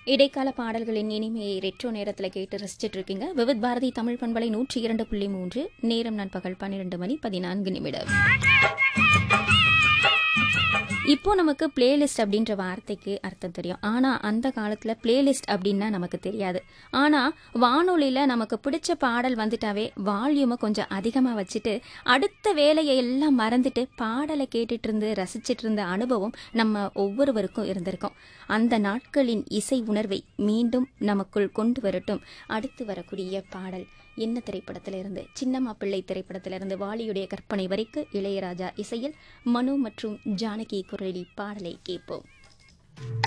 இடைக்கால பாடல்களின் இனிமையை ரெட்ரோ நேரத்தில் கேட்டு ரசிச்சிட்டு இருக்கீங்க விவித் பாரதி தமிழ் பண்பலை நூற்றி இரண்டு புள்ளி மூன்று நேரம் நண்பகல் பன்னிரெண்டு மணி பதினான்கு நிமிடம் இப்போ நமக்கு பிளேலிஸ்ட் அப்படின்ற வார்த்தைக்கு அர்த்தம் தெரியும் ஆனா அந்த காலத்துல பிளேலிஸ்ட் அப்படின்னா நமக்கு தெரியாது ஆனா வானொலியில நமக்கு பிடிச்ச பாடல் வந்துட்டாவே வால்யூமை கொஞ்சம் அதிகமா வச்சுட்டு அடுத்த வேலையை எல்லாம் மறந்துட்டு பாடலை கேட்டுட்டு இருந்து ரசிச்சிட்டு இருந்த அனுபவம் நம்ம ஒவ்வொருவருக்கும் இருந்திருக்கும் அந்த நாட்களின் இசை உணர்வை மீண்டும் நமக்குள் கொண்டு வரட்டும் அடுத்து வரக்கூடிய பாடல் என்ன திரைப்படத்திலிருந்து சின்னம்மா பிள்ளை திரைப்படத்திலிருந்து வாலியுடைய கற்பனை வரைக்கு இளையராஜா இசையில் மனு மற்றும் ஜானகி குரலில் பாடலை கேட்போம்